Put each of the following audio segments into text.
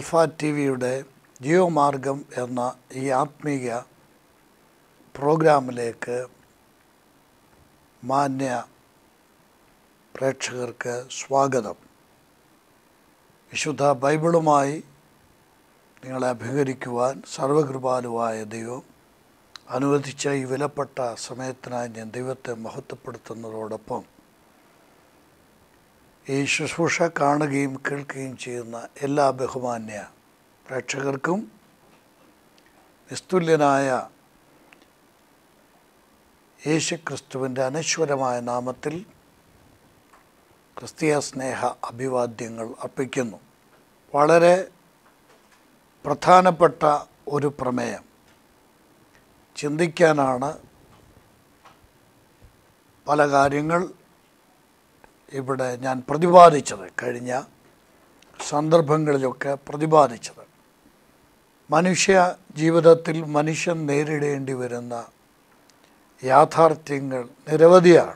alpha T വിയുടെ ജീവമാർഗം എന്ന ഈ ആത്മീയ പ്രോഗ്രാമിലേക്ക് മാന്യ പ്രേക്ഷകർക്ക് സ്വാഗതം വിശുദ്ധ ബൈബിളുമായി നിങ്ങളെ അഭിഹരിക്കുവാൻ സർവകൃപാലുവായ ദൈവം അനുവദിച്ച ഈ വിലപ്പെട്ട സമയത്തിനായി ഞാൻ ദൈവത്തെ മഹത്വപ്പെടുത്തുന്നതോടൊപ്പം ഈ ശുശ്രൂഷ കാണുകയും കേൾക്കുകയും ചെയ്യുന്ന എല്ലാ ബഹുമാന്യ പ്രേക്ഷകർക്കും നിസ്തുല്യനായ യേശുക്രിസ്തുവിൻ്റെ അനശ്വരമായ നാമത്തിൽ ക്രിസ്തീയ സ്നേഹ അഭിവാദ്യങ്ങൾ അർപ്പിക്കുന്നു വളരെ പ്രധാനപ്പെട്ട ഒരു പ്രമേയം ചിന്തിക്കാനാണ് പല കാര്യങ്ങൾ ഇവിടെ ഞാൻ പ്രതിപാദിച്ചത് കഴിഞ്ഞ സന്ദർഭങ്ങളിലൊക്കെ പ്രതിപാദിച്ചത് മനുഷ്യ ജീവിതത്തിൽ മനുഷ്യൻ നേരിടേണ്ടി വരുന്ന യാഥാർത്ഥ്യങ്ങൾ നിരവധിയാണ്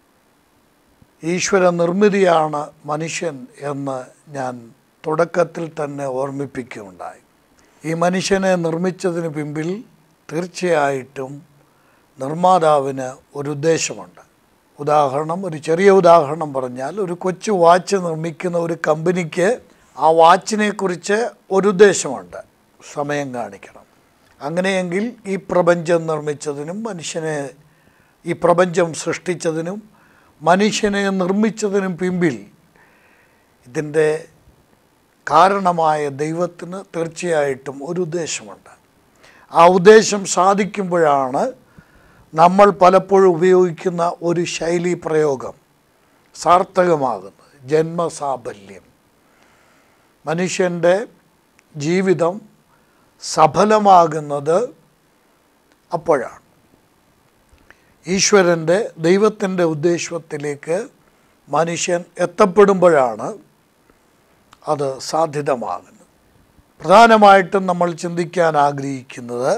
ഈശ്വര നിർമ്മിതിയാണ് മനുഷ്യൻ എന്ന് ഞാൻ തുടക്കത്തിൽ തന്നെ ഓർമ്മിപ്പിക്കുകയുണ്ടായി ഈ മനുഷ്യനെ നിർമ്മിച്ചതിന് പിമ്പിൽ തീർച്ചയായിട്ടും നിർമ്മാതാവിന് ഒരു ഉദ്ദേശമുണ്ട് ഉദാഹരണം ഒരു ചെറിയ ഉദാഹരണം പറഞ്ഞാൽ ഒരു കൊച്ചു വാച്ച് നിർമ്മിക്കുന്ന ഒരു കമ്പനിക്ക് ആ വാച്ചിനെക്കുറിച്ച് ഒരു ഉദ്ദേശമുണ്ട് സമയം കാണിക്കണം അങ്ങനെയെങ്കിൽ ഈ പ്രപഞ്ചം നിർമ്മിച്ചതിനും മനുഷ്യനെ ഈ പ്രപഞ്ചം സൃഷ്ടിച്ചതിനും മനുഷ്യനെ നിർമ്മിച്ചതിനും പിമ്പിൽ ഇതിൻ്റെ കാരണമായ ദൈവത്തിന് തീർച്ചയായിട്ടും ഒരു ഉദ്ദേശമുണ്ട് ആ ഉദ്ദേശം സാധിക്കുമ്പോഴാണ് നമ്മൾ പലപ്പോഴും ഉപയോഗിക്കുന്ന ഒരു ശൈലി പ്രയോഗം സാർത്ഥകമാകുന്നത് ജന്മസാഫല്യം മനുഷ്യൻ്റെ ജീവിതം സഫലമാകുന്നത് അപ്പോഴാണ് ഈശ്വരൻ്റെ ദൈവത്തിൻ്റെ ഉദ്ദേശത്തിലേക്ക് മനുഷ്യൻ എത്തപ്പെടുമ്പോഴാണ് അത് സാധ്യതമാകുന്നത് പ്രധാനമായിട്ടും നമ്മൾ ചിന്തിക്കാൻ ആഗ്രഹിക്കുന്നത്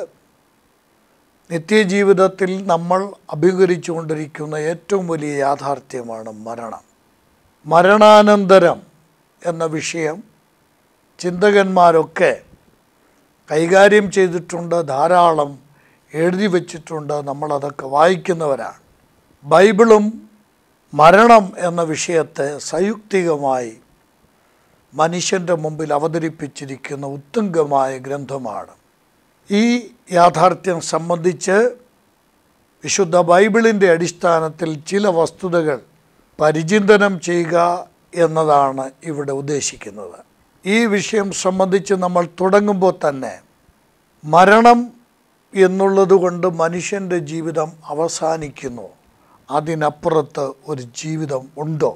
നിത്യജീവിതത്തിൽ നമ്മൾ അഭിമുഖീകരിച്ചുകൊണ്ടിരിക്കുന്ന ഏറ്റവും വലിയ യാഥാർത്ഥ്യമാണ് മരണം മരണാനന്തരം എന്ന വിഷയം ചിന്തകന്മാരൊക്കെ കൈകാര്യം ചെയ്തിട്ടുണ്ട് ധാരാളം എഴുതി വച്ചിട്ടുണ്ട് നമ്മളതൊക്കെ വായിക്കുന്നവരാണ് ബൈബിളും മരണം എന്ന വിഷയത്തെ സയുക്തികമായി മനുഷ്യൻ്റെ മുമ്പിൽ അവതരിപ്പിച്ചിരിക്കുന്ന ഉത്തുംഗമായ ഗ്രന്ഥമാണ് ഈ യാഥാർത്ഥ്യം സംബന്ധിച്ച് വിശുദ്ധ ബൈബിളിൻ്റെ അടിസ്ഥാനത്തിൽ ചില വസ്തുതകൾ പരിചിന്തനം ചെയ്യുക എന്നതാണ് ഇവിടെ ഉദ്ദേശിക്കുന്നത് ഈ വിഷയം സംബന്ധിച്ച് നമ്മൾ തുടങ്ങുമ്പോൾ തന്നെ മരണം എന്നുള്ളത് കൊണ്ട് മനുഷ്യൻ്റെ ജീവിതം അവസാനിക്കുന്നു അതിനപ്പുറത്ത് ഒരു ജീവിതം ഉണ്ടോ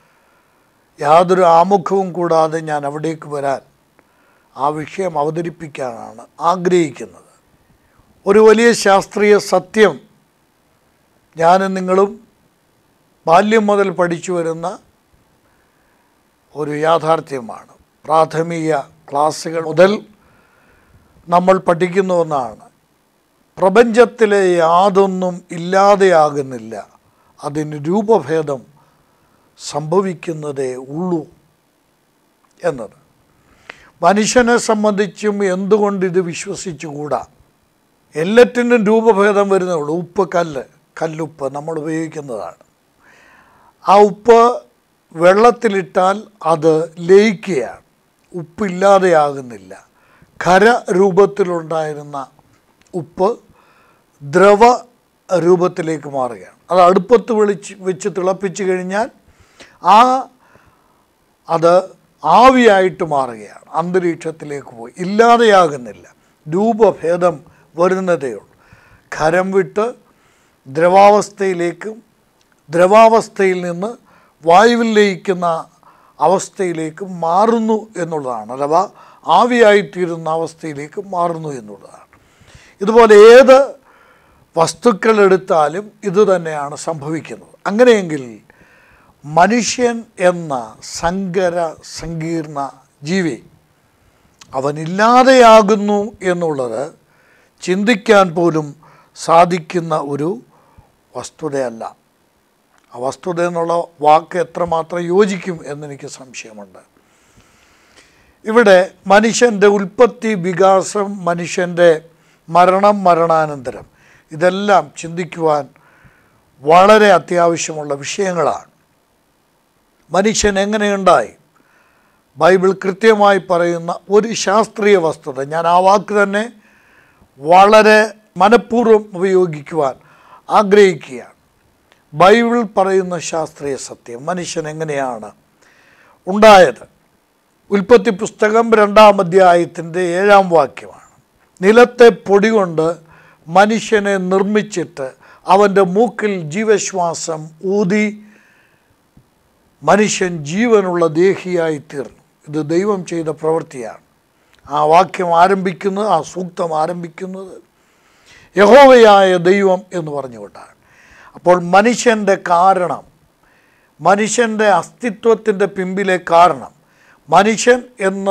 യാതൊരു ആമുഖവും കൂടാതെ ഞാൻ അവിടേക്ക് വരാൻ ആ വിഷയം അവതരിപ്പിക്കാനാണ് ആഗ്രഹിക്കുന്നത് ഒരു വലിയ ശാസ്ത്രീയ സത്യം ഞാനും നിങ്ങളും ബാല്യം മുതൽ പഠിച്ചു വരുന്ന ഒരു യാഥാർത്ഥ്യമാണ് പ്രാഥമിക ക്ലാസ്സുകൾ മുതൽ നമ്മൾ പഠിക്കുന്ന ഒന്നാണ് പ്രപഞ്ചത്തിലെ യാതൊന്നും ഇല്ലാതെയാകുന്നില്ല അതിന് രൂപഭേദം സംഭവിക്കുന്നതേ ഉള്ളൂ എന്നത് മനുഷ്യനെ സംബന്ധിച്ചും എന്തുകൊണ്ട് ഇത് വിശ്വസിച്ചുകൂടാ എല്ലാറ്റിനും രൂപഭേദം വരുന്നുള്ളൂ ഉപ്പ് കല്ല് കല്ലുപ്പ് നമ്മൾ ഉപയോഗിക്കുന്നതാണ് ആ ഉപ്പ് വെള്ളത്തിലിട്ടാൽ അത് ലയിക്കുകയാണ് ഉപ്പില്ലാതെയാകുന്നില്ല ഖര രൂപത്തിലുണ്ടായിരുന്ന ഉപ്പ് ദ്രവ രൂപത്തിലേക്ക് മാറുകയാണ് അത് അടുപ്പത്ത് വിളിച്ച് വെച്ച് തിളപ്പിച്ച് കഴിഞ്ഞാൽ ആ അത് ആവിയായിട്ട് മാറുകയാണ് അന്തരീക്ഷത്തിലേക്ക് പോയി ഇല്ലാതെയാകുന്നില്ല രൂപഭേദം വരുന്നതേ ഉള്ളൂ ഖരം വിട്ട് ദ്രവാവസ്ഥയിലേക്കും ദ്രവാവസ്ഥയിൽ നിന്ന് വായുവിൽ ലയിക്കുന്ന അവസ്ഥയിലേക്ക് മാറുന്നു എന്നുള്ളതാണ് അഥവാ ആവിയായിത്തീരുന്ന അവസ്ഥയിലേക്ക് മാറുന്നു എന്നുള്ളതാണ് ഇതുപോലെ ഏത് വസ്തുക്കൾ എടുത്താലും ഇത് തന്നെയാണ് സംഭവിക്കുന്നത് അങ്ങനെയെങ്കിൽ മനുഷ്യൻ എന്ന സങ്കര സങ്കീർണ ജീവി അവനില്ലാതെയാകുന്നു എന്നുള്ളത് ചിന്തിക്കാൻ പോലും സാധിക്കുന്ന ഒരു വസ്തുതയല്ല ആ വസ്തുത എന്നുള്ള വാക്ക് എത്രമാത്രം യോജിക്കും എന്നെനിക്ക് സംശയമുണ്ട് ഇവിടെ മനുഷ്യൻ്റെ ഉൽപ്പത്തി വികാസം മനുഷ്യൻ്റെ മരണം മരണാനന്തരം ഇതെല്ലാം ചിന്തിക്കുവാൻ വളരെ അത്യാവശ്യമുള്ള വിഷയങ്ങളാണ് മനുഷ്യൻ എങ്ങനെയുണ്ടായി ബൈബിൾ കൃത്യമായി പറയുന്ന ഒരു ശാസ്ത്രീയ വസ്തുത ഞാൻ ആ വാക്ക് തന്നെ വളരെ മനഃപൂർവ്വം ഉപയോഗിക്കുവാൻ ആഗ്രഹിക്കുകയാണ് ബൈബിൾ പറയുന്ന ശാസ്ത്രീയ സത്യം മനുഷ്യൻ എങ്ങനെയാണ് ഉണ്ടായത് ഉൽപ്പത്തി പുസ്തകം രണ്ടാം അധ്യായത്തിൻ്റെ ഏഴാം വാക്യമാണ് നിലത്തെ പൊടി കൊണ്ട് മനുഷ്യനെ നിർമ്മിച്ചിട്ട് അവൻ്റെ മൂക്കിൽ ജീവശ്വാസം ഊതി മനുഷ്യൻ ജീവനുള്ള ദേഹിയായി തീർന്നു ഇത് ദൈവം ചെയ്ത പ്രവൃത്തിയാണ് ആ വാക്യം ആരംഭിക്കുന്നത് ആ സൂക്തം ആരംഭിക്കുന്നത് യഹോവയായ ദൈവം എന്ന് പറഞ്ഞുകൊണ്ടാണ് അപ്പോൾ മനുഷ്യൻ്റെ കാരണം മനുഷ്യൻ്റെ അസ്തിത്വത്തിൻ്റെ പിമ്പിലെ കാരണം മനുഷ്യൻ എന്ന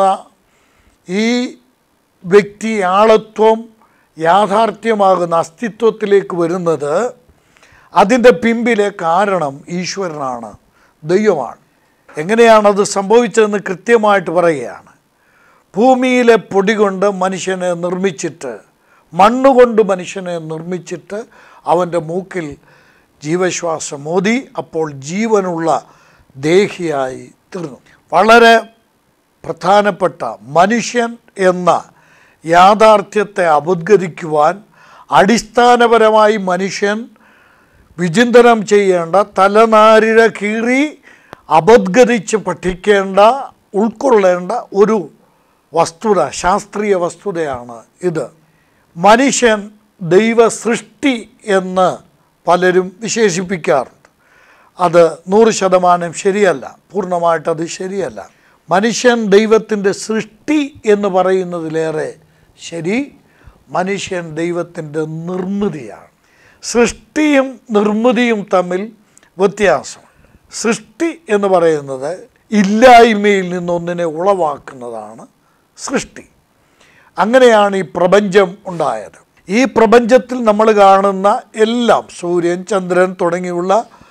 ഈ വ്യക്തി ആളത്വം യാഥാർത്ഥ്യമാകുന്ന അസ്തിത്വത്തിലേക്ക് വരുന്നത് അതിൻ്റെ പിമ്പിലെ കാരണം ഈശ്വരനാണ് ദൈവമാണ് എങ്ങനെയാണത് സംഭവിച്ചതെന്ന് കൃത്യമായിട്ട് പറയുകയാണ് ഭൂമിയിലെ പൊടി കൊണ്ട് മനുഷ്യനെ നിർമ്മിച്ചിട്ട് മണ്ണുകൊണ്ട് മനുഷ്യനെ നിർമ്മിച്ചിട്ട് അവൻ്റെ മൂക്കിൽ ജീവശ്വാസം മോദി അപ്പോൾ ജീവനുള്ള ദേഹിയായി തീർന്നു വളരെ പ്രധാനപ്പെട്ട മനുഷ്യൻ എന്ന യാഥാർത്ഥ്യത്തെ അപുദ്ഗതിക്കുവാൻ അടിസ്ഥാനപരമായി മനുഷ്യൻ വിചിന്തനം ചെയ്യേണ്ട തലനാരിഴ കീറി അപദ്ഗതിച്ച് പഠിക്കേണ്ട ഉൾക്കൊള്ളേണ്ട ഒരു വസ്തുത ശാസ്ത്രീയ വസ്തുതയാണ് ഇത് മനുഷ്യൻ ദൈവ സൃഷ്ടി എന്ന് പലരും വിശേഷിപ്പിക്കാറുണ്ട് അത് നൂറ് ശതമാനം ശരിയല്ല പൂർണ്ണമായിട്ട് അത് ശരിയല്ല മനുഷ്യൻ ദൈവത്തിൻ്റെ സൃഷ്ടി എന്ന് പറയുന്നതിലേറെ ശരി മനുഷ്യൻ ദൈവത്തിൻ്റെ നിർമ്മിതിയാണ് സൃഷ്ടിയും നിർമ്മിതിയും തമ്മിൽ വ്യത്യാസം സൃഷ്ടി എന്ന് പറയുന്നത് ഇല്ലായ്മയിൽ നിന്നൊന്നിനെ ഉളവാക്കുന്നതാണ് സൃഷ്ടി അങ്ങനെയാണ് ഈ പ്രപഞ്ചം ഉണ്ടായത് ഈ പ്രപഞ്ചത്തിൽ നമ്മൾ കാണുന്ന എല്ലാം സൂര്യൻ ചന്ദ്രൻ തുടങ്ങിയുള്ള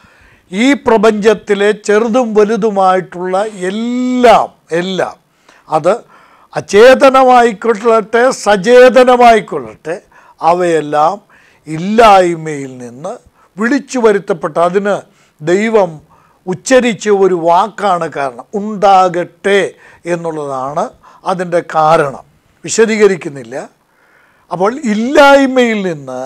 ഈ പ്രപഞ്ചത്തിലെ ചെറുതും വലുതുമായിട്ടുള്ള എല്ലാം എല്ലാം അത് അചേതനമായിക്കൊള്ളട്ടെ സചേതനമായിക്കൊള്ളട്ടെ അവയെല്ലാം ഇല്ലായ്മയിൽ നിന്ന് വിളിച്ചു വരുത്തപ്പെട്ട അതിന് ദൈവം ഉച്ചരിച്ച ഒരു വാക്കാണ് കാരണം ഉണ്ടാകട്ടെ എന്നുള്ളതാണ് അതിൻ്റെ കാരണം വിശദീകരിക്കുന്നില്ല അപ്പോൾ ഇല്ലായ്മയിൽ നിന്ന്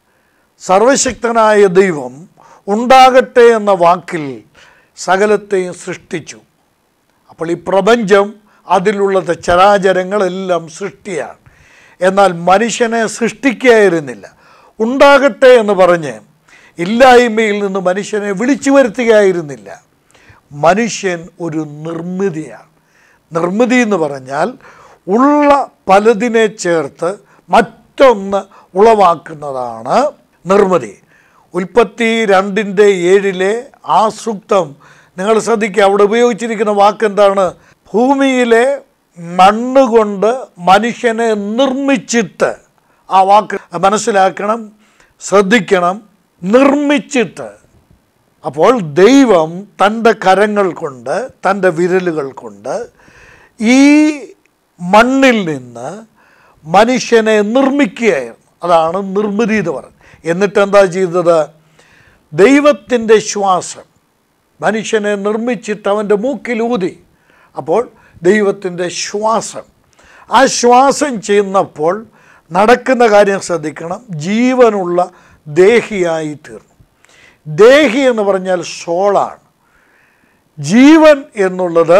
സർവശക്തനായ ദൈവം ഉണ്ടാകട്ടെ എന്ന വാക്കിൽ സകലത്തെയും സൃഷ്ടിച്ചു അപ്പോൾ ഈ പ്രപഞ്ചം അതിലുള്ളത് ചരാചരങ്ങളെല്ലാം സൃഷ്ടിയാണ് എന്നാൽ മനുഷ്യനെ സൃഷ്ടിക്കായിരുന്നില്ല ഉണ്ടാകട്ടെ എന്ന് പറഞ്ഞ് ഇല്ലായ്മയിൽ നിന്ന് മനുഷ്യനെ വിളിച്ചു വരുത്തുകയായിരുന്നില്ല മനുഷ്യൻ ഒരു നിർമ്മിതിയാണ് നിർമ്മിതി എന്ന് പറഞ്ഞാൽ ഉള്ള പലതിനെ ചേർത്ത് മറ്റൊന്ന് ഉളവാക്കുന്നതാണ് നിർമ്മിതി ഉൽപ്പത്തി രണ്ടിൻ്റെ ഏഴിലെ ആ സൂക്തം നിങ്ങൾ ശ്രദ്ധിക്കുക അവിടെ ഉപയോഗിച്ചിരിക്കുന്ന വാക്ക് എന്താണ് ഭൂമിയിലെ മണ്ണ് കൊണ്ട് മനുഷ്യനെ നിർമ്മിച്ചിട്ട് ആ വാക്ക് മനസ്സിലാക്കണം ശ്രദ്ധിക്കണം നിർമ്മിച്ചിട്ട് അപ്പോൾ ദൈവം തൻ്റെ കരങ്ങൾ കൊണ്ട് തൻ്റെ വിരലുകൾ കൊണ്ട് ഈ മണ്ണിൽ നിന്ന് മനുഷ്യനെ നിർമ്മിക്കുകയായിരുന്നു അതാണ് നിർമ്മിതി എന്ന് പറയുന്നത് എന്നിട്ട് എന്താ ചെയ്തത് ദൈവത്തിൻ്റെ ശ്വാസം മനുഷ്യനെ നിർമ്മിച്ചിട്ട് അവൻ്റെ മൂക്കിൽ ഊതി അപ്പോൾ ദൈവത്തിൻ്റെ ശ്വാസം ആ ശ്വാസം ചെയ്യുന്നപ്പോൾ നടക്കുന്ന കാര്യം ശ്രദ്ധിക്കണം ജീവനുള്ള ദേഹിയായി തീർന്നു ദേഹി എന്ന് പറഞ്ഞാൽ സോളാണ് ജീവൻ എന്നുള്ളത്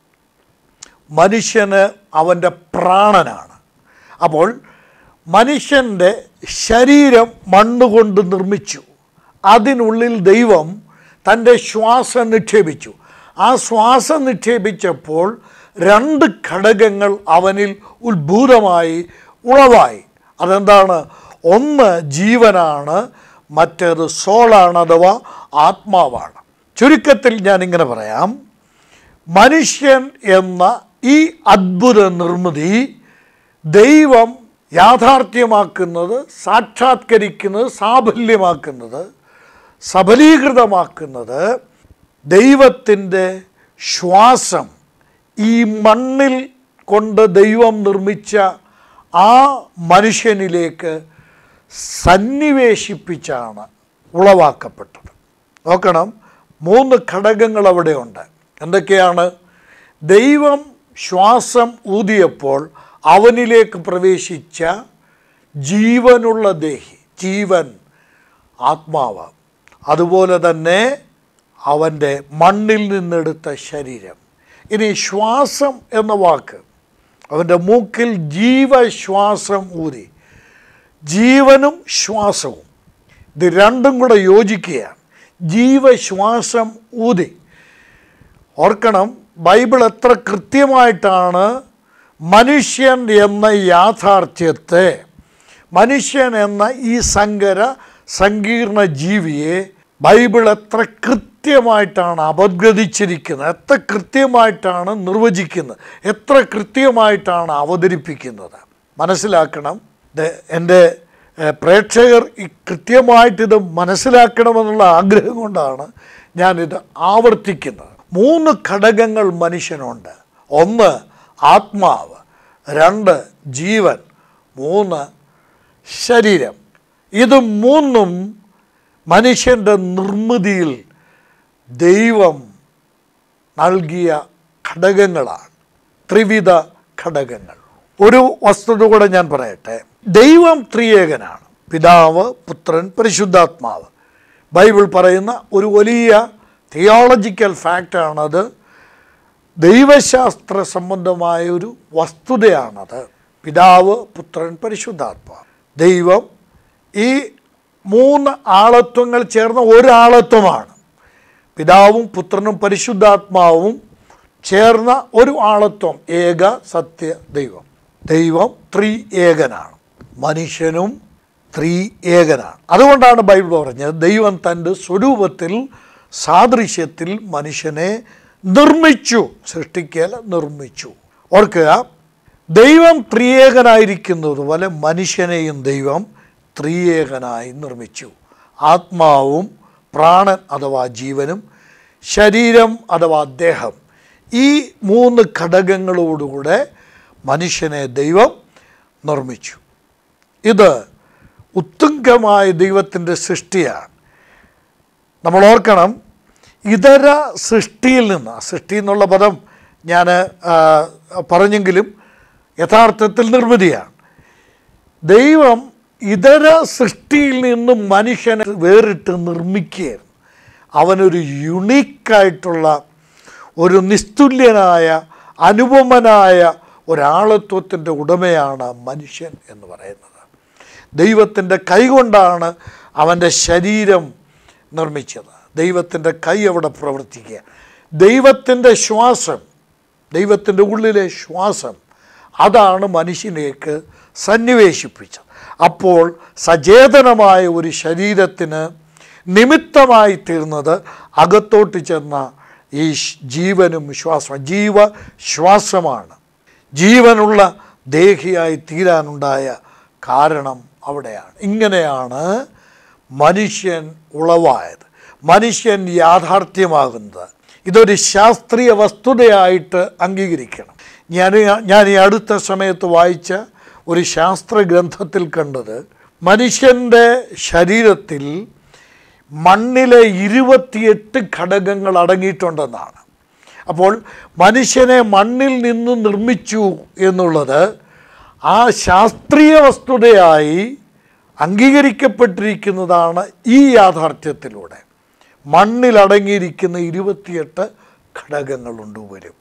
മനുഷ്യന് അവൻ്റെ പ്രാണനാണ് അപ്പോൾ മനുഷ്യൻ്റെ ശരീരം മണ്ണുകൊണ്ട് നിർമ്മിച്ചു അതിനുള്ളിൽ ദൈവം തൻ്റെ ശ്വാസം നിക്ഷേപിച്ചു ആ ശ്വാസം നിക്ഷേപിച്ചപ്പോൾ രണ്ട് ഘടകങ്ങൾ അവനിൽ ഉത്ഭൂതമായി ഉളവായി അതെന്താണ് ഒന്ന് ജീവനാണ് മറ്റേത് സോളാണ് അഥവാ ആത്മാവാണ് ചുരുക്കത്തിൽ ഞാനിങ്ങനെ പറയാം മനുഷ്യൻ എന്ന ഈ അദ്ഭുത നിർമ്മിതി ദൈവം യാഥാർത്ഥ്യമാക്കുന്നത് സാക്ഷാത്കരിക്കുന്നത് സാഫല്യമാക്കുന്നത് സഫലീകൃതമാക്കുന്നത് ദൈവത്തിൻ്റെ ശ്വാസം ഈ മണ്ണിൽ കൊണ്ട് ദൈവം നിർമ്മിച്ച ആ മനുഷ്യനിലേക്ക് സന്നിവേശിപ്പിച്ചാണ് ഉളവാക്കപ്പെട്ടത് നോക്കണം മൂന്ന് ഘടകങ്ങൾ അവിടെയുണ്ട് എന്തൊക്കെയാണ് ദൈവം ശ്വാസം ഊതിയപ്പോൾ അവനിലേക്ക് പ്രവേശിച്ച ജീവനുള്ള ദേഹി ജീവൻ ആത്മാവ് അതുപോലെ തന്നെ അവൻ്റെ മണ്ണിൽ നിന്നെടുത്ത ശരീരം ഇനി ശ്വാസം എന്ന വാക്ക് അവൻ്റെ മൂക്കിൽ ജീവശ്വാസം ഊതി ജീവനും ശ്വാസവും ഇത് രണ്ടും കൂടെ യോജിക്കുകയാണ് ജീവശ്വാസം ഊതി ഓർക്കണം ബൈബിൾ എത്ര കൃത്യമായിട്ടാണ് മനുഷ്യൻ എന്ന യാഥാർത്ഥ്യത്തെ മനുഷ്യൻ എന്ന ഈ സങ്കര സങ്കീർണ ജീവിയെ ബൈബിൾ എത്ര കൃത്യമായിട്ടാണ് അപഗ്രഥിച്ചിരിക്കുന്നത് എത്ര കൃത്യമായിട്ടാണ് നിർവചിക്കുന്നത് എത്ര കൃത്യമായിട്ടാണ് അവതരിപ്പിക്കുന്നത് മനസ്സിലാക്കണം ഇത് എൻ്റെ ഏഹ്, പ്രേക്ഷകർ ഈ കൃത്യമായിട്ടിത് മനസ്സിലാക്കണമെന്നുള്ള ആഗ്രഹം കൊണ്ടാണ് ഞാനിത് ആവർത്തിക്കുന്നത് മൂന്ന് ഘടകങ്ങൾ മനുഷ്യനുണ്ട് ഒന്ന് ആത്മാവ് രണ്ട് ജീവൻ മൂന്ന് ശരീരം ഇത് മൂന്നും മനുഷ്യൻ്റെ നിർമ്മിതിയിൽ ദൈവം നൽകിയ ഘടകങ്ങളാണ് ത്രിവിധ ഘടകങ്ങൾ ഒരു വസ്തുത കൂടെ ഞാൻ പറയട്ടെ ദൈവം ത്രിയേകനാണ് പിതാവ് പുത്രൻ പരിശുദ്ധാത്മാവ് ബൈബിൾ പറയുന്ന ഒരു വലിയ തിയോളജിക്കൽ ഫാക്റ്റാണത് ദൈവശാസ്ത്ര സംബന്ധമായ ഒരു വസ്തുതയാണത് പിതാവ് പുത്രൻ പരിശുദ്ധാത്മാവ് ദൈവം ഈ മൂന്ന് ആളത്വങ്ങൾ ചേർന്ന ഒരാളത്വമാണ് പിതാവും പുത്രനും പരിശുദ്ധാത്മാവും ചേർന്ന ഒരു ആളത്വം ഏക സത്യ ദൈവം ദൈവം ത്രീ ഏകനാണ് മനുഷ്യനും ത്രീ ഏകനാണ് അതുകൊണ്ടാണ് ബൈബിൾ പറഞ്ഞത് ദൈവം തൻ്റെ സ്വരൂപത്തിൽ സാദൃശ്യത്തിൽ മനുഷ്യനെ നിർമ്മിച്ചു സൃഷ്ടിക്കൽ നിർമ്മിച്ചു ഓർക്കുക ദൈവം ത്രിയേകനായിരിക്കുന്നത് പോലെ മനുഷ്യനെയും ദൈവം ത്രിയേകനായി നിർമ്മിച്ചു ആത്മാവും പ്രാണൻ അഥവാ ജീവനും ശരീരം അഥവാ ദേഹം ഈ മൂന്ന് ഘടകങ്ങളോടുകൂടെ മനുഷ്യനെ ദൈവം നിർമ്മിച്ചു ഇത് ഉത്തുംഗമായ ദൈവത്തിൻ്റെ സൃഷ്ടിയാണ് നമ്മൾ ഓർക്കണം ഇതര സൃഷ്ടിയിൽ നിന്ന് ആ സൃഷ്ടി എന്നുള്ള പദം ഞാൻ പറഞ്ഞെങ്കിലും യഥാർത്ഥത്തിൽ നിർമ്മിതിയാണ് ദൈവം ഇതര സൃഷ്ടിയിൽ നിന്നും മനുഷ്യനെ വേറിട്ട് നിർമ്മിക്കുകയായിരുന്നു അവനൊരു യുണീക്കായിട്ടുള്ള ഒരു നിസ്തുല്യനായ അനുപമനായ ഒരാളത്വത്തിൻ്റെ ഉടമയാണ് മനുഷ്യൻ എന്ന് പറയുന്നത് ദൈവത്തിൻ്റെ കൈകൊണ്ടാണ് അവൻ്റെ ശരീരം നിർമ്മിച്ചത് ദൈവത്തിൻ്റെ കൈ അവിടെ പ്രവർത്തിക്കുക ദൈവത്തിൻ്റെ ശ്വാസം ദൈവത്തിൻ്റെ ഉള്ളിലെ ശ്വാസം അതാണ് മനുഷ്യനേക്ക് സന്നിവേശിപ്പിച്ചത് അപ്പോൾ സചേതനമായ ഒരു ശരീരത്തിന് നിമിത്തമായി തീർന്നത് അകത്തോട്ട് ചെന്ന ഈ ശ്- ജീവനും ശ്വാസം ജീവ ശ്വാസമാണ് ജീവനുള്ള ദേഹിയായി തീരാനുണ്ടായ കാരണം അവിടെയാണ് ഇങ്ങനെയാണ് മനുഷ്യൻ ഉളവായത് മനുഷ്യൻ യാഥാർത്ഥ്യമാകുന്നത് ഇതൊരു ശാസ്ത്രീയ വസ്തുതയായിട്ട് അംഗീകരിക്കണം ഞാൻ ഞാൻ ഈ അടുത്ത സമയത്ത് വായിച്ച ഒരു ശാസ്ത്ര ഗ്രന്ഥത്തിൽ കണ്ടത് മനുഷ്യൻ്റെ ശരീരത്തിൽ മണ്ണിലെ ഇരുപത്തിയെട്ട് ഘടകങ്ങൾ അടങ്ങിയിട്ടുണ്ടെന്നാണ് അപ്പോൾ മനുഷ്യനെ മണ്ണിൽ നിന്ന് നിർമ്മിച്ചു എന്നുള്ളത് ആ ശാസ്ത്രീയ വസ്തുതയായി അംഗീകരിക്കപ്പെട്ടിരിക്കുന്നതാണ് ഈ യാഥാർത്ഥ്യത്തിലൂടെ മണ്ണിലടങ്ങിയിരിക്കുന്ന ഇരുപത്തിയെട്ട് ഘടകങ്ങളുണ്ട് വരും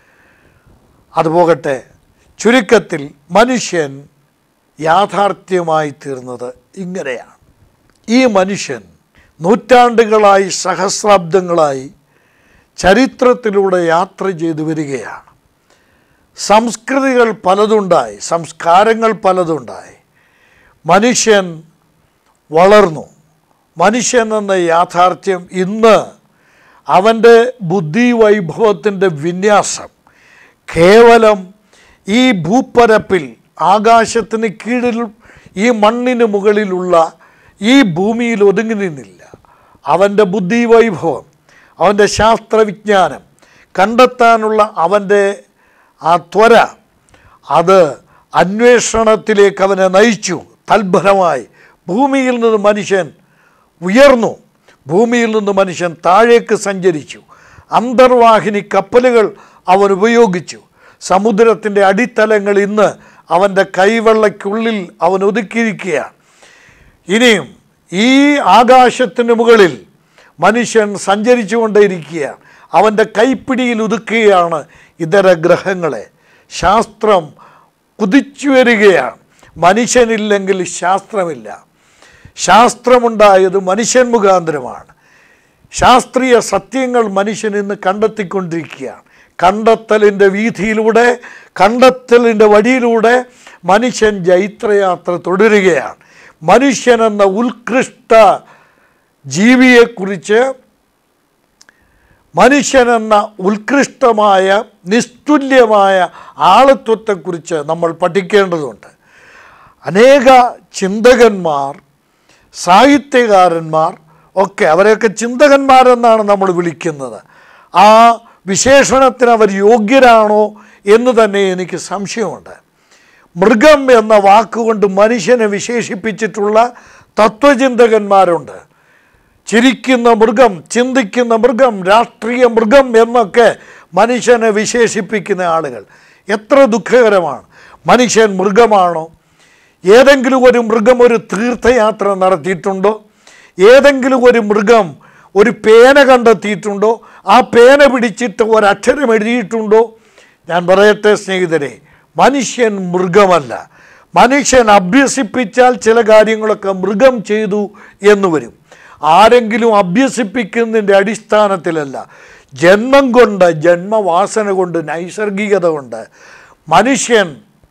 അതുപോകട്ടെ ചുരുക്കത്തിൽ മനുഷ്യൻ യാഥാർത്ഥ്യമായി തീർന്നത് ഇങ്ങനെയാണ് ഈ മനുഷ്യൻ നൂറ്റാണ്ടുകളായി സഹസ്രാബ്ദങ്ങളായി ചരിത്രത്തിലൂടെ യാത്ര ചെയ്തു വരികയാണ് സംസ്കൃതികൾ പലതുണ്ടായി സംസ്കാരങ്ങൾ പലതുണ്ടായി മനുഷ്യൻ വളർന്നു മനുഷ്യൻ എന്ന യാഥാർത്ഥ്യം ഇന്ന് അവൻ്റെ ബുദ്ധി വൈഭവത്തിൻ്റെ വിന്യാസം കേവലം ഈ ഭൂപ്പരപ്പിൽ ആകാശത്തിന് കീഴിൽ ഈ മണ്ണിന് മുകളിലുള്ള ഈ ഭൂമിയിൽ ഒതുങ്ങി നിന്നില്ല അവൻ്റെ ബുദ്ധി വൈഭവം അവൻ്റെ ശാസ്ത്രവിജ്ഞാനം കണ്ടെത്താനുള്ള അവൻ്റെ ആ ത്വര അത് അന്വേഷണത്തിലേക്ക് അവനെ നയിച്ചു തൽഫലമായി ഭൂമിയിൽ നിന്ന് മനുഷ്യൻ ഉയർന്നു ഭൂമിയിൽ നിന്ന് മനുഷ്യൻ താഴേക്ക് സഞ്ചരിച്ചു അന്തർവാഹിനി കപ്പലുകൾ അവൻ ഉപയോഗിച്ചു സമുദ്രത്തിൻ്റെ അടിത്തലങ്ങൾ ഇന്ന് അവൻ്റെ കൈവെള്ളയ്ക്കുള്ളിൽ അവൻ ഒതുക്കിയിരിക്കുകയാണ് ഇനിയും ഈ ആകാശത്തിന് മുകളിൽ മനുഷ്യൻ സഞ്ചരിച്ചു കൊണ്ടേയിരിക്കുകയാണ് അവൻ്റെ കൈപ്പിടിയിൽ ഒതുക്കുകയാണ് ഇതര ഗ്രഹങ്ങളെ ശാസ്ത്രം കുതിച്ചു വരികയാണ് മനുഷ്യനില്ലെങ്കിൽ ശാസ്ത്രമില്ല ശാസ്ത്രമുണ്ടായത് മനുഷ്യൻ മുഖാന്തരമാണ് ശാസ്ത്രീയ സത്യങ്ങൾ മനുഷ്യൻ ഇന്ന് കണ്ടെത്തിക്കൊണ്ടിരിക്കുകയാണ് കണ്ടെത്തലിൻ്റെ വീതിയിലൂടെ കണ്ടെത്തലിൻ്റെ വഴിയിലൂടെ മനുഷ്യൻ ജൈത്രയാത്ര തുടരുകയാണ് മനുഷ്യൻ എന്ന ഉത്കൃഷ്ട ജീവിയെക്കുറിച്ച് മനുഷ്യനെന്ന ഉത്കൃഷ്ടമായ നിസ്തുല്യമായ ആളത്വത്തെക്കുറിച്ച് നമ്മൾ പഠിക്കേണ്ടതുണ്ട് അനേക ചിന്തകന്മാർ സാഹിത്യകാരന്മാർ ഒക്കെ അവരെയൊക്കെ ചിന്തകന്മാരെന്നാണ് നമ്മൾ വിളിക്കുന്നത് ആ വിശേഷണത്തിന് അവർ യോഗ്യരാണോ എന്ന് തന്നെ എനിക്ക് സംശയമുണ്ട് മൃഗം എന്ന വാക്കുകൊണ്ട് മനുഷ്യനെ വിശേഷിപ്പിച്ചിട്ടുള്ള തത്വചിന്തകന്മാരുണ്ട് ചിരിക്കുന്ന മൃഗം ചിന്തിക്കുന്ന മൃഗം രാഷ്ട്രീയ മൃഗം എന്നൊക്കെ മനുഷ്യനെ വിശേഷിപ്പിക്കുന്ന ആളുകൾ എത്ര ദുഃഖകരമാണ് മനുഷ്യൻ മൃഗമാണോ ഏതെങ്കിലും ഒരു മൃഗം ഒരു തീർത്ഥയാത്ര നടത്തിയിട്ടുണ്ടോ ഏതെങ്കിലും ഒരു മൃഗം ഒരു പേന കണ്ടെത്തിയിട്ടുണ്ടോ ആ പേന പിടിച്ചിട്ട് ഒരക്ഷരം എഴുതിയിട്ടുണ്ടോ ഞാൻ പറയട്ടെ സ്നേഹിതരെ മനുഷ്യൻ മൃഗമല്ല മനുഷ്യൻ അഭ്യസിപ്പിച്ചാൽ ചില കാര്യങ്ങളൊക്കെ മൃഗം ചെയ്തു എന്ന് വരും ആരെങ്കിലും അഭ്യസിപ്പിക്കുന്നതിൻ്റെ അടിസ്ഥാനത്തിലല്ല ജന്മം കൊണ്ട് ജന്മവാസന കൊണ്ട് നൈസർഗികത കൊണ്ട് മനുഷ്യൻ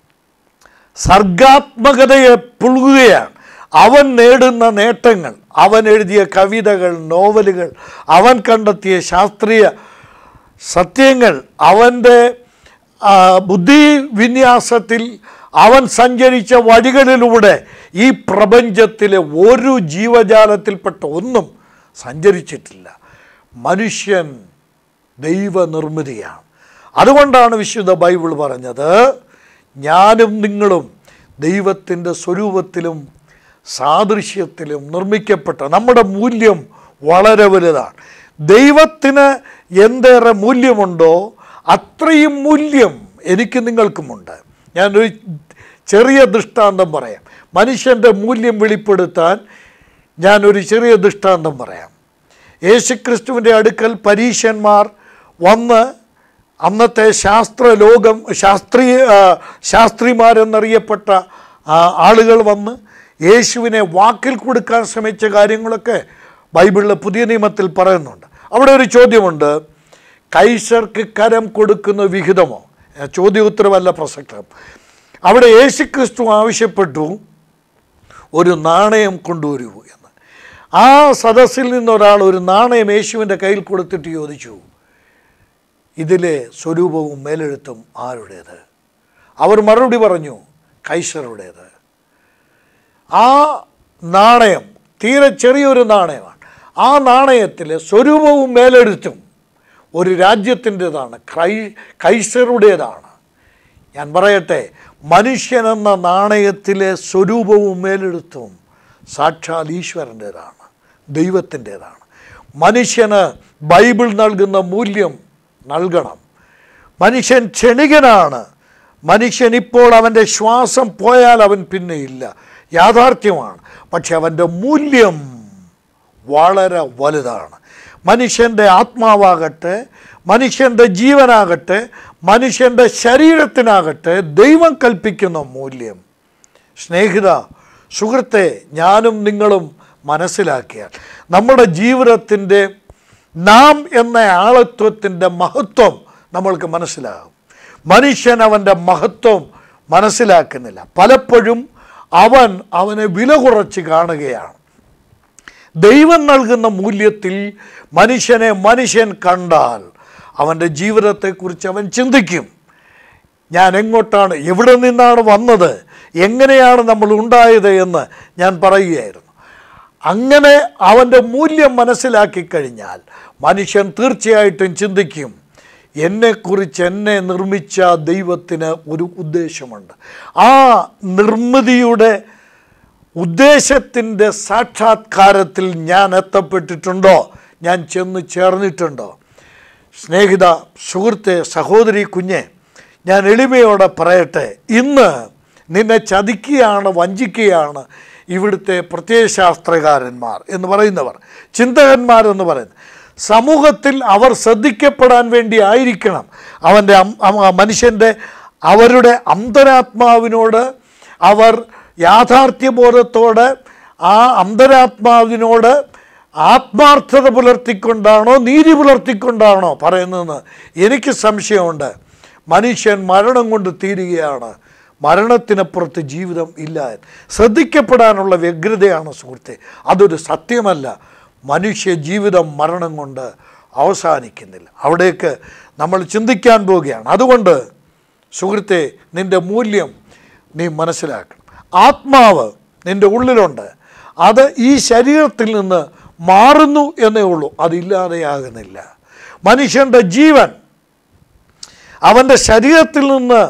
സർഗാത്മകതയെ പുളുകയാണ് അവൻ നേടുന്ന നേട്ടങ്ങൾ അവൻ എഴുതിയ കവിതകൾ നോവലുകൾ അവൻ കണ്ടെത്തിയ ശാസ്ത്രീയ സത്യങ്ങൾ അവൻ്റെ ആ, ബുദ്ധി വിന്യാസത്തിൽ അവൻ സഞ്ചരിച്ച വഴികളിലൂടെ ഈ പ്രപഞ്ചത്തിലെ ഒരു ജീവജാലത്തിൽപ്പെട്ട ഒന്നും സഞ്ചരിച്ചിട്ടില്ല മനുഷ്യൻ ദൈവനിർമ്മിതിയാണ് അതുകൊണ്ടാണ് വിശുദ്ധ ബൈബിൾ പറഞ്ഞത് ഞാനും നിങ്ങളും ദൈവത്തിൻ്റെ സ്വരൂപത്തിലും സാദൃശ്യത്തിലും നിർമ്മിക്കപ്പെട്ട നമ്മുടെ മൂല്യം വളരെ വലുതാണ് ദൈവത്തിന് എന്തേറെ മൂല്യമുണ്ടോ അത്രയും മൂല്യം എനിക്ക് നിങ്ങൾക്കുമുണ്ട് ഞാനൊരു ചെറിയ ദൃഷ്ടാന്തം പറയാം മനുഷ്യൻ്റെ മൂല്യം വെളിപ്പെടുത്താൻ ഞാനൊരു ചെറിയ ദൃഷ്ടാന്തം പറയാം യേശുക്രിസ്തുവിൻ്റെ അടുക്കൽ പരീശന്മാർ വന്ന് അന്നത്തെ ശാസ്ത്രലോകം ശാസ്ത്രീയ ആ, ശാസ്ത്രിമാരെന്നറിയപ്പെട്ട ആ, ആളുകൾ വന്ന് യേശുവിനെ വാക്കിൽ കൊടുക്കാൻ ശ്രമിച്ച കാര്യങ്ങളൊക്കെ ബൈബിളിലെ പുതിയ നിയമത്തിൽ പറയുന്നുണ്ട് അവിടെ ഒരു ചോദ്യമുണ്ട് കൈസർക്ക് കരം കൊടുക്കുന്ന വിഹിതമോ ആ, ചോദ്യോത്തരമല്ല പ്രസക്തം അവിടെ യേശുക്രിസ്തു ആവശ്യപ്പെട്ടു ഒരു നാണയം കൊണ്ടുവരൂ എന്ന് ആ സദസ്സിൽ നിന്നൊരാൾ ഒരു നാണയം യേശുവിൻ്റെ കയ്യിൽ കൊടുത്തിട്ട് ചോദിച്ചു ഇതിലെ സ്വരൂപവും മേലെഴുത്തും ആരുടേത് അവർ മറുപടി പറഞ്ഞു കൈസറുടേത് ആ നാണയം തീരെ ചെറിയൊരു നാണയമാണ് ആ നാണയത്തിലെ സ്വരൂപവും മേലെഴുത്തും ഒരു രാജ്യത്തിൻ്റെതാണ് ക്രൈ കൈസറുടേതാണ് ഞാൻ പറയട്ടെ മനുഷ്യനെന്ന നാണയത്തിലെ സ്വരൂപവും മേലെഴുത്തും സാക്ഷാൽ ഈശ്വരൻ്റേതാണ് ദൈവത്തിൻ്റേതാണ് മനുഷ്യന് ബൈബിൾ നൽകുന്ന മൂല്യം നൽകണം മനുഷ്യൻ ക്ഷണികനാണ് മനുഷ്യൻ ഇപ്പോൾ അവൻ്റെ ശ്വാസം പോയാൽ അവൻ പിന്നെ ഇല്ല യാഥാർത്ഥ്യമാണ് പക്ഷെ അവൻ്റെ മൂല്യം വളരെ വലുതാണ് മനുഷ്യൻ്റെ ആത്മാവാകട്ടെ മനുഷ്യൻ്റെ ജീവനാകട്ടെ മനുഷ്യൻ്റെ ശരീരത്തിനാകട്ടെ ദൈവം കൽപ്പിക്കുന്ന മൂല്യം സ്നേഹിത സുഹൃത്തെ ഞാനും നിങ്ങളും മനസ്സിലാക്കിയാൽ നമ്മുടെ ജീവിതത്തിൻ്റെ നാം എന്ന ആളത്വത്തിൻ്റെ മഹത്വം നമ്മൾക്ക് മനസ്സിലാകും മനുഷ്യൻ അവൻ്റെ മഹത്വം മനസ്സിലാക്കുന്നില്ല പലപ്പോഴും അവൻ അവനെ വില കുറച്ച് കാണുകയാണ് ദൈവം നൽകുന്ന മൂല്യത്തിൽ മനുഷ്യനെ മനുഷ്യൻ കണ്ടാൽ അവൻ്റെ ജീവിതത്തെക്കുറിച്ച് അവൻ ചിന്തിക്കും ഞാൻ എങ്ങോട്ടാണ് എവിടെ നിന്നാണ് വന്നത് എങ്ങനെയാണ് നമ്മൾ ഉണ്ടായത് എന്ന് ഞാൻ പറയുകയായിരുന്നു അങ്ങനെ അവൻ്റെ മൂല്യം മനസ്സിലാക്കി കഴിഞ്ഞാൽ മനുഷ്യൻ തീർച്ചയായിട്ടും ചിന്തിക്കും എന്നെക്കുറിച്ച് എന്നെ നിർമ്മിച്ച ദൈവത്തിന് ഒരു ഉദ്ദേശമുണ്ട് ആ നിർമ്മിതിയുടെ ഉദ്ദേശത്തിൻ്റെ സാക്ഷാത്കാരത്തിൽ ഞാൻ എത്തപ്പെട്ടിട്ടുണ്ടോ ഞാൻ ചെന്ന് ചേർന്നിട്ടുണ്ടോ സ്നേഹിത സുഹൃത്തെ സഹോദരി കുഞ്ഞെ ഞാൻ എളിമയോടെ പറയട്ടെ ഇന്ന് നിന്നെ ചതിക്കുകയാണ് വഞ്ചിക്കുകയാണ് ഇവിടുത്തെ പ്രത്യയശാസ്ത്രകാരന്മാർ എന്ന് പറയുന്നവർ ചിന്തകന്മാരെന്ന് പറയുന്നത് സമൂഹത്തിൽ അവർ ശ്രദ്ധിക്കപ്പെടാൻ വേണ്ടി ആയിരിക്കണം അവൻ്റെ അം- അം- മനുഷ്യൻ്റെ അവരുടെ അന്തരാത്മാവിനോട് അവർ യാഥാർത്ഥ്യബോധത്തോടെ ആ അന്തരാത്മാവിനോട് ആത്മാർത്ഥത പുലർത്തിക്കൊണ്ടാണോ നീതി പുലർത്തിക്കൊണ്ടാണോ പറയുന്നതെന്ന് എനിക്ക് സംശയമുണ്ട് മനുഷ്യൻ മരണം കൊണ്ട് തീരുകയാണ് മരണത്തിനപ്പുറത്ത് ജീവിതം ഇല്ല ശ്രദ്ധിക്കപ്പെടാനുള്ള വ്യഗ്രതയാണ് സുഹൃത്തെ അതൊരു സത്യമല്ല മനുഷ്യ ജീവിതം മരണം കൊണ്ട് അവസാനിക്കുന്നില്ല അവിടേക്ക് നമ്മൾ ചിന്തിക്കാൻ പോവുകയാണ് അതുകൊണ്ട് സുഹൃത്തെ നിൻ്റെ മൂല്യം നീ മനസ്സിലാക്കണം ആത്മാവ് നിൻ്റെ ഉള്ളിലുണ്ട് അത് ഈ ശരീരത്തിൽ നിന്ന് മാറുന്നു എന്നേ ഉള്ളൂ അതില്ലാതെയാകുന്നില്ല മനുഷ്യൻ്റെ ജീവൻ അവൻ്റെ ശരീരത്തിൽ നിന്ന്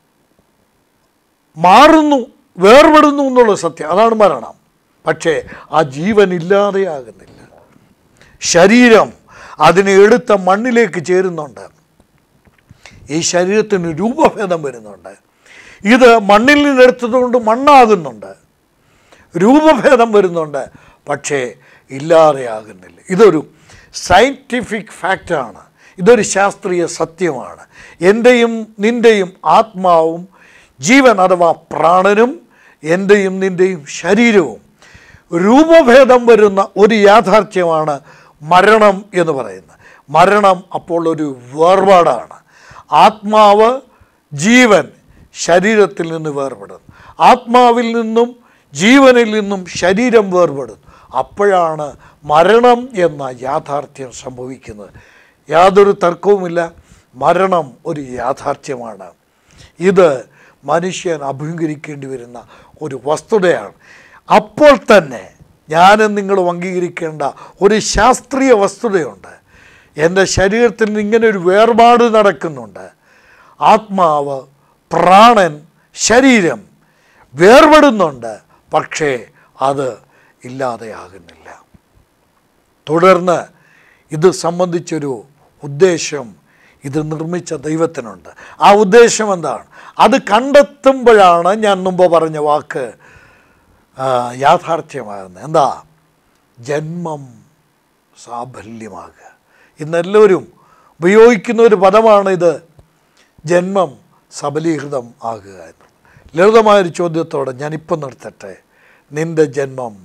മാറുന്നു വേർപെടുന്നു എന്നുള്ള സത്യം അതാണ് മരണം പക്ഷേ ആ ജീവൻ ഇല്ലാതെയാകുന്നില്ല ശരീരം അതിനെ എടുത്ത മണ്ണിലേക്ക് ചേരുന്നുണ്ട് ഈ ശരീരത്തിന് രൂപഭേദം വരുന്നുണ്ട് ഇത് മണ്ണിൽ നിന്നെടുത്തതുകൊണ്ട് മണ്ണാകുന്നുണ്ട് രൂപഭേദം വരുന്നുണ്ട് പക്ഷേ ഇല്ലാതെയാകുന്നില്ല ഇതൊരു സയൻറ്റിഫിക് ഫാക്റ്റാണ് ഇതൊരു ശാസ്ത്രീയ സത്യമാണ് എൻ്റെയും നിൻ്റെയും ആത്മാവും ജീവൻ അഥവാ പ്രാണനും എൻ്റെയും നിൻ്റെയും ശരീരവും രൂപഭേദം വരുന്ന ഒരു യാഥാർത്ഥ്യമാണ് മരണം എന്ന് പറയുന്നത് മരണം അപ്പോൾ ഒരു വേർപാടാണ് ആത്മാവ് ജീവൻ ശരീരത്തിൽ നിന്ന് വേർപെടുന്നു ആത്മാവിൽ നിന്നും ജീവനിൽ നിന്നും ശരീരം വേർപെടുന്നു അപ്പോഴാണ് മരണം എന്ന യാഥാർത്ഥ്യം സംഭവിക്കുന്നത് യാതൊരു തർക്കവുമില്ല മരണം ഒരു യാഥാർത്ഥ്യമാണ് ഇത് മനുഷ്യൻ അഭിമുഖീകരിക്കേണ്ടി വരുന്ന ഒരു വസ്തുതയാണ് അപ്പോൾ തന്നെ ഞാനും നിങ്ങളും അംഗീകരിക്കേണ്ട ഒരു ശാസ്ത്രീയ വസ്തുതയുണ്ട് എൻ്റെ ശരീരത്തിൽ നിന്ന് ഇങ്ങനെ ഒരു വേർപാട് നടക്കുന്നുണ്ട് ആത്മാവ് പ്രാണൻ ശരീരം വേർപെടുന്നുണ്ട് പക്ഷേ അത് ഇല്ലാതെയാകുന്നില്ല തുടർന്ന് ഇത് സംബന്ധിച്ചൊരു ഉദ്ദേശം ഇത് നിർമ്മിച്ച ദൈവത്തിനുണ്ട് ആ ഉദ്ദേശം എന്താണ് അത് കണ്ടെത്തുമ്പോഴാണ് ഞാൻ മുമ്പ് പറഞ്ഞ വാക്ക് ആ, യാഥാർത്ഥ്യമാകുന്നത് എന്താ ജന്മം സാഫല്യമാകുക ഇന്നെല്ലാവരും ഉപയോഗിക്കുന്ന ഒരു പദമാണ് ഇത് ജന്മം സബലീകൃതം ആകുക എന്ന് ലളിതമായൊരു ചോദ്യത്തോടെ ഞാനിപ്പം നിർത്തട്ടെ നിൻ്റെ ജന്മം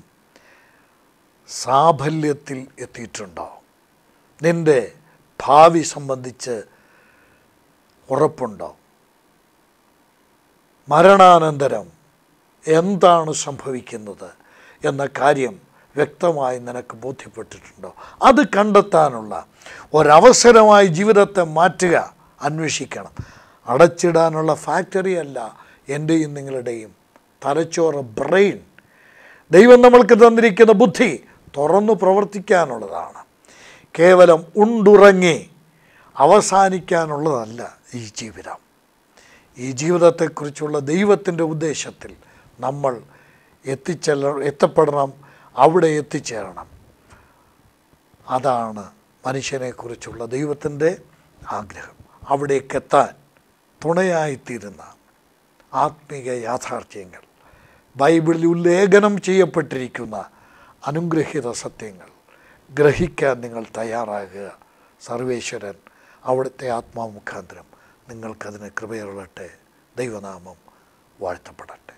സാഫല്യത്തിൽ എത്തിയിട്ടുണ്ടോ നിൻ്റെ ഭാവി സംബന്ധിച്ച് ഉറപ്പുണ്ടോ മരണാനന്തരം എന്താണ് സംഭവിക്കുന്നത് എന്ന കാര്യം വ്യക്തമായി നിനക്ക് ബോധ്യപ്പെട്ടിട്ടുണ്ടോ അത് കണ്ടെത്താനുള്ള ഒരവസരമായി ജീവിതത്തെ മാറ്റുക അന്വേഷിക്കണം അടച്ചിടാനുള്ള ഫാക്ടറി അല്ല എൻ്റെയും നിങ്ങളുടെയും തലച്ചോറ് ബ്രെയിൻ ദൈവം നമ്മൾക്ക് തന്നിരിക്കുന്ന ബുദ്ധി തുറന്നു പ്രവർത്തിക്കാനുള്ളതാണ് കേവലം ഉണ്ടുറങ്ങി അവസാനിക്കാനുള്ളതല്ല ഈ ജീവിതം ഈ ജീവിതത്തെക്കുറിച്ചുള്ള ദൈവത്തിൻ്റെ ഉദ്ദേശത്തിൽ നമ്മൾ എത്തിച്ചെല്ല എത്തപ്പെടണം അവിടെ എത്തിച്ചേരണം അതാണ് മനുഷ്യനെക്കുറിച്ചുള്ള ദൈവത്തിൻ്റെ ആഗ്രഹം അവിടേക്കെത്താൻ തുണയായിത്തീരുന്ന ആത്മീക യാഥാർത്ഥ്യങ്ങൾ ബൈബിളിൽ ഉല്ലേഖനം ചെയ്യപ്പെട്ടിരിക്കുന്ന അനുഗ്രഹീത സത്യങ്ങൾ ഗ്രഹിക്കാൻ നിങ്ങൾ തയ്യാറാകുക സർവേശ്വരൻ അവിടുത്തെ ആത്മാമുഖാന്തരം നിങ്ങൾക്കതിന് കൃപയുള്ളട്ടെ ദൈവനാമം വാഴ്ത്തപ്പെടട്ടെ